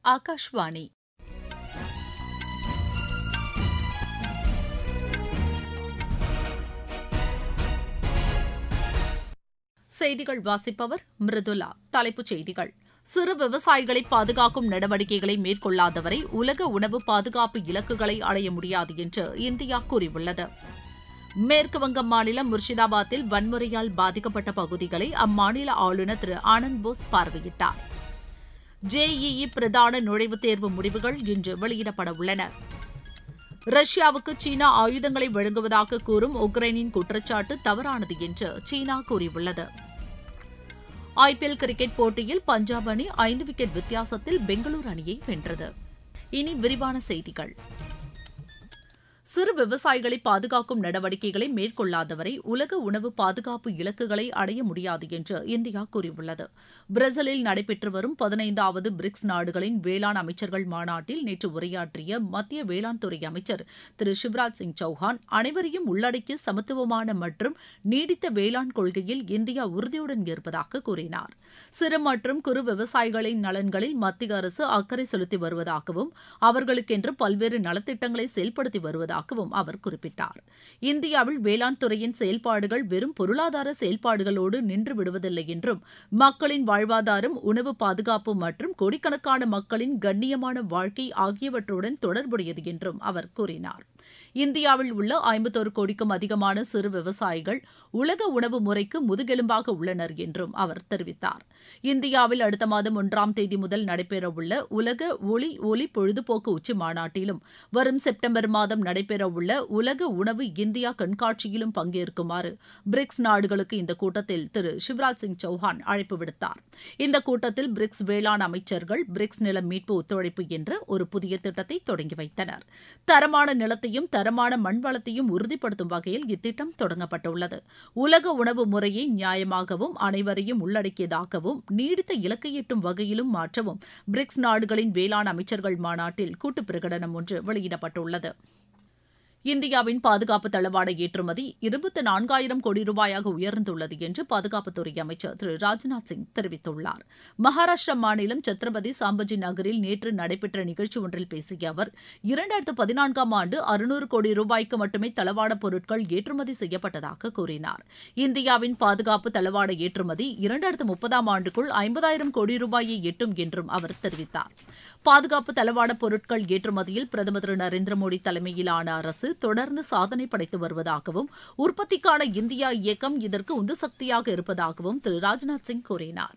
ஆகாஷ்வாணி செய்திகள் வாசிப்பவர் மிருதுலா தலைப்புச் செய்திகள் சிறு விவசாயிகளை பாதுகாக்கும் நடவடிக்கைகளை மேற்கொள்ளாதவரை உலக உணவு பாதுகாப்பு இலக்குகளை அடைய முடியாது என்று இந்தியா கூறியுள்ளது மேற்குவங்கம் மாநிலம் முர்ஷிதாபாத்தில் வன்முறையால் பாதிக்கப்பட்ட பகுதிகளை அம்மாநில ஆளுநர் திரு ஆனந்த் போஸ் பார்வையிட்டார் ஜேஇஇ பிரதான நுழைவுத் தேர்வு முடிவுகள் இன்று வெளியிடப்பட உள்ளன ரஷ்யாவுக்கு சீனா ஆயுதங்களை வழங்குவதாக கூறும் உக்ரைனின் குற்றச்சாட்டு தவறானது என்று சீனா கூறியுள்ளது ஐபிஎல் கிரிக்கெட் போட்டியில் பஞ்சாப் அணி ஐந்து விக்கெட் வித்தியாசத்தில் பெங்களூரு அணியை வென்றது இனி விரிவான செய்திகள் சிறு விவசாயிகளை பாதுகாக்கும் நடவடிக்கைகளை மேற்கொள்ளாதவரை உலக உணவு பாதுகாப்பு இலக்குகளை அடைய முடியாது என்று இந்தியா கூறியுள்ளது பிரேசிலில் நடைபெற்று வரும் பதினைந்தாவது பிரிக்ஸ் நாடுகளின் வேளாண் அமைச்சர்கள் மாநாட்டில் நேற்று உரையாற்றிய மத்திய வேளாண் துறை அமைச்சர் திரு சிவராஜ் சிங் சௌஹான் அனைவரையும் உள்ளடக்கிய சமத்துவமான மற்றும் நீடித்த வேளாண் கொள்கையில் இந்தியா உறுதியுடன் இருப்பதாக கூறினார் சிறு மற்றும் குறு விவசாயிகளின் நலன்களில் மத்திய அரசு அக்கறை செலுத்தி வருவதாகவும் அவர்களுக்கென்று பல்வேறு நலத்திட்டங்களை செயல்படுத்தி வருவதாகவும் அவர் குறிப்பிட்டார் இந்தியாவில் வேளாண் துறையின் செயல்பாடுகள் வெறும் பொருளாதார செயல்பாடுகளோடு நின்று விடுவதில்லை என்றும் மக்களின் வாழ்வாதாரம் உணவு பாதுகாப்பு மற்றும் கோடிக்கணக்கான மக்களின் கண்ணியமான வாழ்க்கை ஆகியவற்றுடன் தொடர்புடையது என்றும் அவர் கூறினார் இந்தியாவில் உள்ள ஐம்பத்தோரு கோடிக்கும் அதிகமான சிறு விவசாயிகள் உலக உணவு முறைக்கு முதுகெலும்பாக உள்ளனர் என்றும் அவர் தெரிவித்தார் இந்தியாவில் அடுத்த மாதம் ஒன்றாம் தேதி முதல் நடைபெறவுள்ள உலக ஒளி ஒலி பொழுதுபோக்கு உச்சி மாநாட்டிலும் வரும் செப்டம்பர் மாதம் நடைபெறவுள்ள உலக உணவு இந்தியா கண்காட்சியிலும் பங்கேற்குமாறு பிரிக்ஸ் நாடுகளுக்கு இந்த கூட்டத்தில் திரு சிவராஜ் சிங் சௌஹான் அழைப்பு விடுத்தார் இந்த கூட்டத்தில் பிரிக்ஸ் வேளாண் அமைச்சர்கள் பிரிக்ஸ் நில மீட்பு ஒத்துழைப்பு என்ற ஒரு புதிய திட்டத்தை தொடங்கி வைத்தனர் தரமான நிலத்தையும் தரமான மண் வளத்தையும் உறுதிப்படுத்தும் வகையில் இத்திட்டம் தொடங்கப்பட்டுள்ளது உலக உணவு முறையை நியாயமாகவும் அனைவரையும் உள்ளடக்கியதாகவும் நீடித்த இலக்கை எட்டும் வகையிலும் மாற்றவும் பிரிக்ஸ் நாடுகளின் வேளாண் அமைச்சர்கள் மாநாட்டில் கூட்டு பிரகடனம் ஒன்று வெளியிடப்பட்டுள்ளது இந்தியாவின் பாதுகாப்பு தளவாட ஏற்றுமதி இருபத்தி நான்காயிரம் கோடி ரூபாயாக உயர்ந்துள்ளது என்று பாதுகாப்புத்துறை அமைச்சர் திரு ராஜ்நாத் சிங் தெரிவித்துள்ளார் மகாராஷ்டிரா மாநிலம் சத்ரபதி சாம்பஜி நகரில் நேற்று நடைபெற்ற நிகழ்ச்சி ஒன்றில் பேசிய அவர் இரண்டாயிரத்து பதினான்காம் ஆண்டு அறுநூறு கோடி ரூபாய்க்கு மட்டுமே தளவாட பொருட்கள் ஏற்றுமதி செய்யப்பட்டதாக கூறினார் இந்தியாவின் பாதுகாப்பு தளவாட ஏற்றுமதி இரண்டாயிரத்து முப்பதாம் ஆண்டுக்குள் ஐம்பதாயிரம் கோடி ரூபாயை எட்டும் என்றும் அவர் தெரிவித்தார் பாதுகாப்பு தளவாட பொருட்கள் ஏற்றுமதியில் பிரதமர் திரு நரேந்திர மோடி தலைமையிலான அரசு தொடர்ந்து சாதனை படைத்து வருவதாகவும் உற்பத்திக்கான இந்தியா இயக்கம் இதற்கு உந்து சக்தியாக இருப்பதாகவும் திரு ராஜ்நாத் சிங் கூறினார்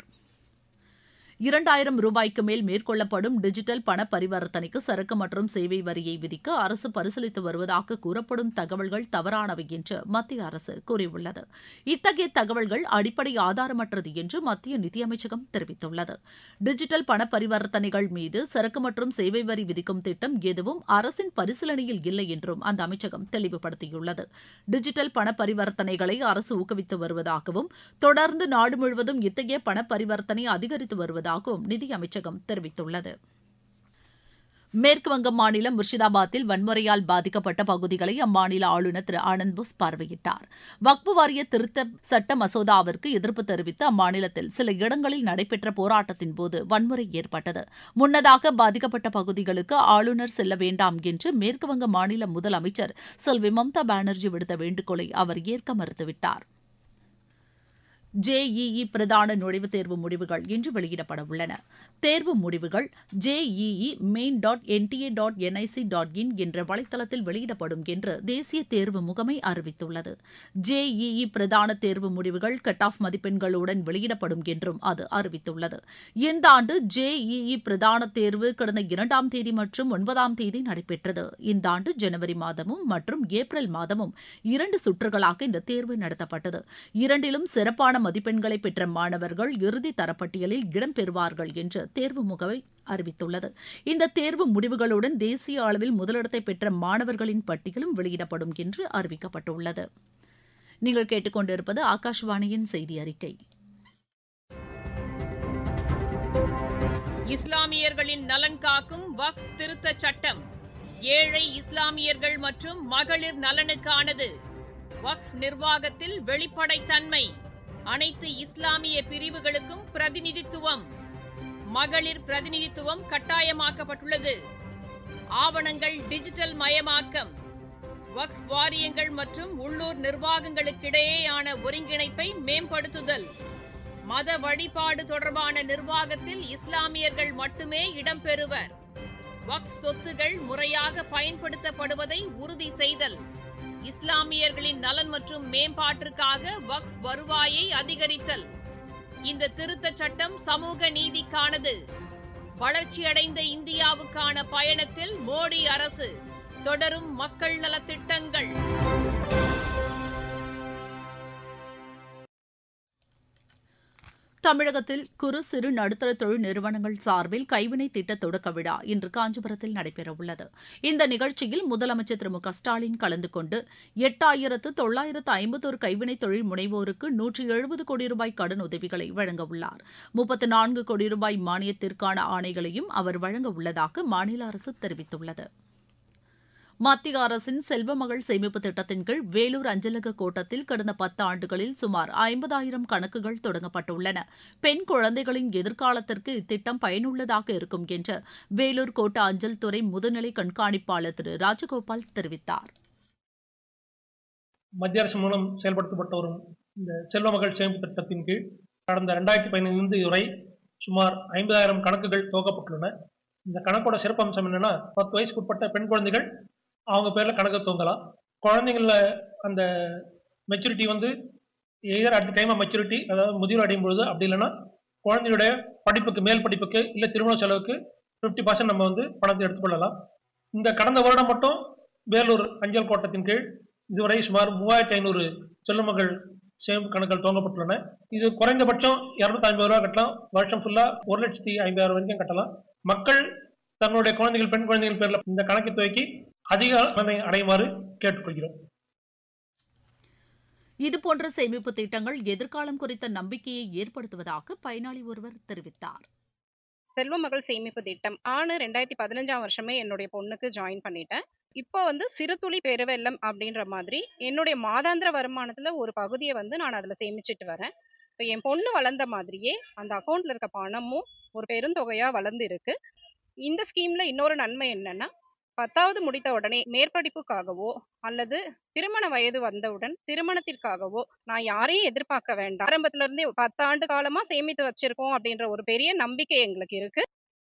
இரண்டாயிரம் ரூபாய்க்கு மேல் மேற்கொள்ளப்படும் டிஜிட்டல் பண பரிவர்த்தனைக்கு சரக்கு மற்றும் சேவை வரியை விதிக்க அரசு பரிசீலித்து வருவதாக கூறப்படும் தகவல்கள் தவறானவை என்று மத்திய அரசு கூறியுள்ளது இத்தகைய தகவல்கள் அடிப்படை ஆதாரமற்றது என்று மத்திய நிதியமைச்சகம் தெரிவித்துள்ளது டிஜிட்டல் பண பரிவர்த்தனைகள் மீது சரக்கு மற்றும் சேவை வரி விதிக்கும் திட்டம் எதுவும் அரசின் பரிசீலனையில் இல்லை என்றும் அந்த அமைச்சகம் தெளிவுபடுத்தியுள்ளது டிஜிட்டல் பண பரிவர்த்தனைகளை அரசு ஊக்குவித்து வருவதாகவும் தொடர்ந்து நாடு முழுவதும் இத்தகைய பண பரிவர்த்தனை அதிகரித்து வருவதாகவும் நிதி அமைச்சகம் தெரிவித்துள்ளது மேற்குவங்கம் மாநிலம் முர்ஷிதாபாத்தில் வன்முறையால் பாதிக்கப்பட்ட பகுதிகளை அம்மாநில ஆளுநர் திரு ஆனந்த் போஸ் பார்வையிட்டார் வக்பு வாரிய திருத்த சட்ட மசோதாவிற்கு எதிர்ப்பு தெரிவித்து அம்மாநிலத்தில் சில இடங்களில் நடைபெற்ற போராட்டத்தின் போது வன்முறை ஏற்பட்டது முன்னதாக பாதிக்கப்பட்ட பகுதிகளுக்கு ஆளுநர் செல்ல வேண்டாம் என்று மேற்குவங்க மாநில முதலமைச்சர் செல்வி மம்தா பானர்ஜி விடுத்த வேண்டுகோளை அவர் ஏற்க மறுத்துவிட்டார் ஜேஇஇ பிரதான நுழைவுத் தேர்வு முடிவுகள் இன்று வெளியிடப்பட உள்ளன தேர்வு முடிவுகள் JEE main dot NTA dot NIC dot in என்ற வலைதளத்தில் வெளியிடப்படும் என்று தேசிய தேர்வு முகமை அறிவித்துள்ளது ஜேஇஇ பிரதான தேர்வு முடிவுகள் கட் ஆஃப் மதிப்பெண்களுடன் வெளியிடப்படும் என்றும் அது அறிவித்துள்ளது இந்த ஆண்டு ஜேஇஇ பிரதான தேர்வு கடந்த இரண்டாம் தேதி மற்றும் ஒன்பதாம் தேதி நடைபெற்றது இந்த ஆண்டு ஜனவரி மாதமும் மற்றும் ஏப்ரல் மாதமும் இரண்டு சுற்றுகளாக இந்த தேர்வு நடத்தப்பட்டது இரண்டிலும் சிறப்பான மதிப்பெண்களை பெற்ற மாணவர்கள் இறுதி தரப்பட்டியலில் இடம்பெறுவார்கள் என்று தேர்வு முகமை அறிவித்துள்ளது இந்த தேர்வு முடிவுகளுடன் தேசிய அளவில் முதலிடத்தை பெற்ற மாணவர்களின் பட்டியலும் வெளியிடப்படும் என்று அறிவிக்கப்பட்டுள்ளது நீங்கள் கேட்டுக்கொண்டிருப்பது ஆகாஷ்வாணியின் செய்தி அறிக்கை இஸ்லாமியர்களின் நலன் காக்கும் வக் திருத்த சட்டம் ஏழை இஸ்லாமியர்கள் மற்றும் மகளிர் நலனுக்கானது வக் நிர்வாகத்தில் வெளிப்படைத்தன்மை அனைத்து இஸ்லாமிய பிரிவுகளுக்கும் பிரதிநிதித்துவம் மகளிர் பிரதிநிதித்துவம் கட்டாயமாக்கப்பட்டுள்ளது ஆவணங்கள் டிஜிட்டல் மயமாக்கம் வக்ஃப் வாரியங்கள் மற்றும் உள்ளூர் நிர்வாகங்களுக்கிடையேயான ஒருங்கிணைப்பை மேம்படுத்துதல் மத வழிபாடு தொடர்பான நிர்வாகத்தில் இஸ்லாமியர்கள் மட்டுமே இடம்பெறுவர் வக்ஃப் சொத்துகள் முறையாக பயன்படுத்தப்படுவதை உறுதி செய்தல் இஸ்லாமியர்களின் நலன் மற்றும் மேம்பாட்டிற்காக வக்ஃப் வருவாயை அதிகரித்தல் இந்த திருத்தச் சட்டம் சமூக நீதிக்கானது வளர்ச்சியடைந்த இந்தியாவுக்கான பயணத்தில் மோடி அரசு தொடரும் மக்கள் நலத்திட்டங்கள் தமிழகத்தில் குறு சிறு நடுத்தர தொழில் நிறுவனங்கள் சார்பில் கைவினை திட்ட தொடக்க விழா இன்று காஞ்சிபுரத்தில் நடைபெறவுள்ளது இந்த நிகழ்ச்சியில் முதலமைச்சர் திரு மு க ஸ்டாலின் கலந்து கொண்டு எட்டாயிரத்து தொள்ளாயிரத்து ஐம்பத்தோரு கைவினை தொழில் முனைவோருக்கு நூற்றி எழுபது கோடி ரூபாய் கடன் உதவிகளை வழங்கவுள்ளார் முப்பத்து நான்கு கோடி ரூபாய் மானியத்திற்கான ஆணைகளையும் அவர் வழங்க உள்ளதாக மாநில அரசு தெரிவித்துள்ளது மத்திய அரசின் செல்வ மகள் சேமிப்பு திட்டத்தின் கீழ் வேலூர் அஞ்சலக கோட்டத்தில் கடந்த பத்து ஆண்டுகளில் சுமார் ஐம்பதாயிரம் கணக்குகள் தொடங்கப்பட்டுள்ளன பெண் குழந்தைகளின் எதிர்காலத்திற்கு இத்திட்டம் பயனுள்ளதாக இருக்கும் என்று வேலூர் கோட்ட அஞ்சல் துறை முதுநிலை கண்காணிப்பாளர் திரு ராஜகோபால் தெரிவித்தார் மத்திய அரசு மூலம் செயல்படுத்தப்பட்டு வரும் இந்த செல்வ மகள் சேமிப்பு திட்டத்தின் கீழ் கடந்த ரெண்டாயிரத்தி பதினைந்து வரை சுமார் ஐம்பதாயிரம் கணக்குகள் துவக்கப்பட்டுள்ளன இந்த கணக்கோட சிறப்பம்சம் என்னன்னா பத்து வயசுக்கு உட்பட்ட பெண் குழந்தைகள் அவங்க பேர்ல கணக்கு துவங்கலாம் குழந்தைங்கள அந்த மெச்சூரிட்டி வந்து either at time of maturity அதாவது முதிர்வு அடையும் பொழுது அப்படி இல்லைன்னா குழந்தையுடைய படிப்புக்கு மேல் படிப்புக்கு இல்லை திருமண செலவுக்கு ஃபிஃப்டி பர்சன்ட் நம்ம வந்து பணத்தை எடுத்துக்கொள்ளலாம் இந்த கடந்த வருடம் மட்டும் வேலூர் அஞ்சல் கோட்டத்தின் கீழ் இதுவரை சுமார் மூவாயிரத்தி ஐநூறு செல்லுமகள் சேமிப்பு கணக்குகள் துவங்கப்பட்டுள்ளன இது குறைந்தபட்சம் இரநூத்தி ஐம்பது ரூபா கட்டலாம் வருஷம் ஃபுல்லா ஒரு லட்சத்தி ஐம்பதாயிரம் வரைக்கும் கட்டலாம் மக்கள் தங்களுடைய குழந்தைகள் பெண் குழந்தைகள் பேர்ல இந்த கணக்கை துவக்கி அதிக நன்மை அடையுமாறு கேட்டுக்கொள்கிறோம் இதுபோன்ற சேமிப்பு திட்டங்கள் எதிர்காலம் குறித்த நம்பிக்கையை ஏற்படுத்துவதாக பயனாளி ஒருவர் தெரிவித்தார் செல்வ மகள் சேமிப்பு திட்டம் ஆணு ரெண்டாயிரத்தி பதினஞ்சாம் வருஷமே என்னுடைய பொண்ணுக்கு ஜாயின் பண்ணிட்டேன் இப்போ வந்து சிறுதுளி பெருவெள்ளம் அப்படின்ற மாதிரி என்னுடைய மாதாந்திர வருமானத்துல ஒரு பகுதியை வந்து நான் அதுல சேமிச்சிட்டு வரேன் இப்போ என் பொண்ணு வளர்ந்த மாதிரியே அந்த அக்கௌண்ட்ல இருக்க பணமும் ஒரு பெருந்தொகையா வளர்ந்து இருக்கு இந்த ஸ்கீம்ல இன்னொரு நன்மை என்னன்னா பத்தாவது முடித்த உடனே மேற்படிப்புக்காகவோ அல்லது திருமண வயது வந்தவுடன் திருமணத்திற்காகவோ நான் யாரையும் எதிர்பார்க்க வேண்டாம் ஆரம்பத்துல இருந்தே பத்தாண்டு காலமா சேமித்து வச்சிருக்கோம் அப்படின்ற ஒரு பெரிய நம்பிக்கை எங்களுக்கு இருக்கு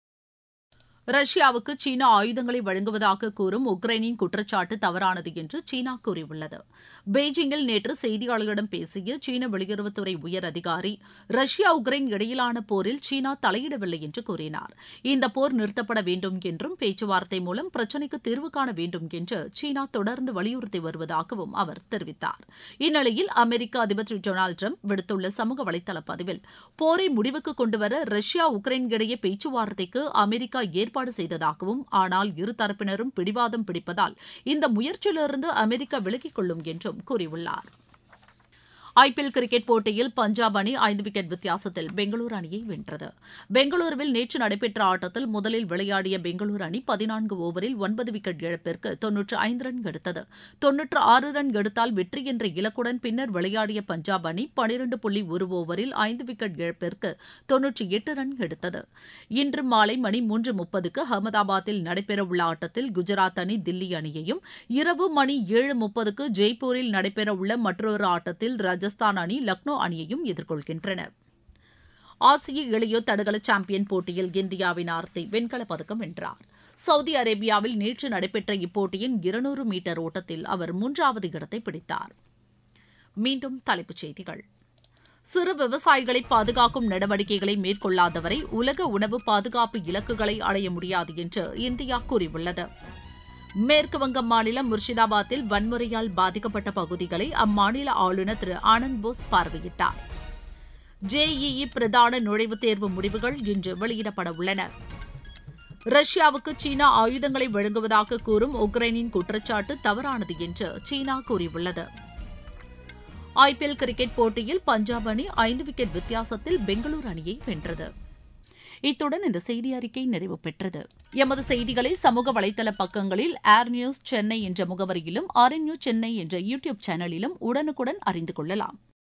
ரஷ்யாவுக்கு சீனா ஆயுதங்களை வழங்குவதாக கூறும் உக்ரைனின் குற்றச்சாட்டு தவறானது என்று சீனா கூறியுள்ளது பெய்ஜிங்கில் நேற்று செய்தியாளர்களிடம் பேசிய சீன வெளியுறவுத்துறை உயர் அதிகாரி ரஷ்யா உக்ரைன் இடையிலான போரில் சீனா தலையிடவில்லை என்று கூறினார் இந்த போர் நிறுத்தப்பட வேண்டும் என்றும் பேச்சுவார்த்தை மூலம் பிரச்சினைக்கு தீர்வு காண வேண்டும் என்று சீனா தொடர்ந்து வலியுறுத்தி வருவதாகவும் அவர் தெரிவித்தார் இந்நிலையில் அமெரிக்க அதிபர் திரு டொனால்டு ட்ரம்ப் விடுத்துள்ள சமூக வலைதள பதிவில் போரை முடிவுக்கு கொண்டுவர ரஷ்யா உக்ரைன் இடையே பேச்சுவார்த்தைக்கு அமெரிக்கா ஏற்பாடு செய்ததாகவும் ஆனால் இருதரப்பினரும் பிடிவாதம் பிடிப்பதால் இந்த முயற்சியிலிருந்து அமெரிக்கா விலகிக் கொள்ளும் என்றும் கூறியுள்ளார் ஐபிஎல் கிரிக்கெட் போட்டியில் பஞ்சாப் அணி ஐந்து விக்கெட் வித்தியாசத்தில் பெங்களூரு அணியை வென்றது பெங்களூருவில் நேற்று நடைபெற்ற ஆட்டத்தில் முதலில் விளையாடிய பெங்களூரு அணி பதினான்கு ஓவரில் ஒன்பது விக்கெட் இழப்பிற்கு தொன்னூற்று ஐந்து ரன் எடுத்தது தொன்னூற்று ஆறு ரன் எடுத்தால் வெற்றி என்ற இலக்குடன் பின்னர் விளையாடிய பஞ்சாப் அணி பனிரண்டு புள்ளி ஒரு ஓவரில் ஐந்து விக்கெட் இழப்பிற்கு தொன்னூற்றி எட்டு ரன் எடுத்தது இன்று மாலை மணி மூன்று முப்பதுக்கு அகமதாபாத்தில் நடைபெறவுள்ள ஆட்டத்தில் குஜராத் அணி தில்லி அணியையும் இரவு மணி ஏழு முப்பதுக்கு ஜெய்ப்பூரில் நடைபெறவுள்ள மற்றொரு ஆட்டத்தில் ராஜஸ்தான் அணி லக்னோ அணியையும் எதிர்கொள்கின்றன ஆசிய இளையோர் தடகள சாம்பியன் போட்டியில் இந்தியாவின் ஆர்த்தி வெண்கலப் பதக்கம் வென்றார் சவுதி அரேபியாவில் நேற்று நடைபெற்ற இப்போட்டியின் இருநூறு மீட்டர் ஓட்டத்தில் அவர் மூன்றாவது இடத்தை பிடித்தார் மீண்டும் தலைப்புச் செய்திகள் சிறு விவசாயிகளை பாதுகாக்கும் நடவடிக்கைகளை மேற்கொள்ளாதவரை உலக உணவு பாதுகாப்பு இலக்குகளை அடைய முடியாது என்று இந்தியா கூறியுள்ளது மேற்கு வங்கம் மாநிலம் முர்ஷிதாபாத்தில் வன்முறையால் பாதிக்கப்பட்ட பகுதிகளை அம்மாநில ஆளுநர் திரு ஆனந்த் போஸ் பார்வையிட்டார் ஜேஇஇ பிரதான நுழைவுத் தேர்வு முடிவுகள் இன்று வெளியிடப்பட உள்ளன ரஷ்யாவுக்கு சீனா ஆயுதங்களை வழங்குவதாக கூறும் உக்ரைனின் குற்றச்சாட்டு தவறானது என்று சீனா கூறியுள்ளது ஐபிஎல் கிரிக்கெட் போட்டியில் பஞ்சாப் அணி ஐந்து விக்கெட் வித்தியாசத்தில் பெங்களூரு அணியை வென்றது இத்துடன் இந்த செய்தி அறிக்கை நிறைவு பெற்றது எமது செய்திகளை சமூக வலைதள பக்கங்களில் ஏர் நியூஸ் சென்னை என்ற முகவரியிலும் ஆர் நியூஸ் சென்னை என்ற யூடியூப் சேனலிலும் உடனுக்குடன் அறிந்து கொள்ளலாம்